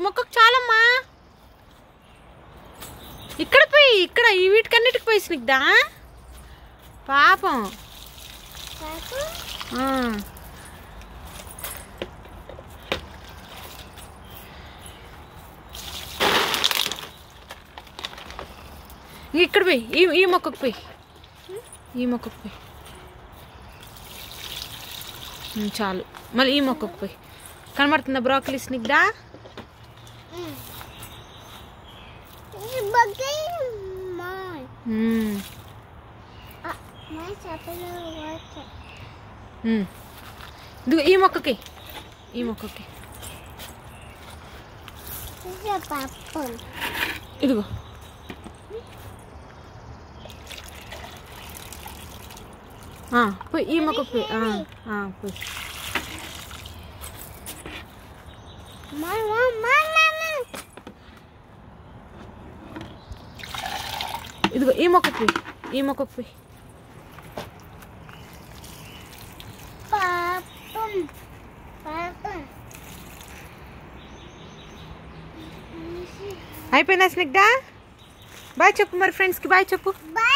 మొక్కకు చాలమ్మా ఇక్కడ పోయి ఇక్కడ ఈ వీటికన్నిటికి పోయి స్నిగ్ధ పాపం ఆ. ఇంక ఇక్కడ పోయి ఈ ఈ మొక్కకు పోయి ఈ మొక్కకు పోయి ఉమ్, చాలు మళ్ళీ ఈ మొక్కకు పోయి కనబడుతుందా బ్రాకలీ స్నిగ్ధ ఉమ్, ఉమ్. ఇదిగో ఈ మొక్కకి ఈ మొక్కకి ఇదిగో ఆ, పోయి ఈ మొక్కకు పోయి ఆ, ఆ, పోయి ఇదిగో ఈ మొక్కకు పోయి ఈ మొక్కకు పోయి అయిపోయిందా స్నిగ్ధ బాయ్ చెప్పు మరి ఫ్రెండ్స్కి బాయ్ చెప్పు Bye.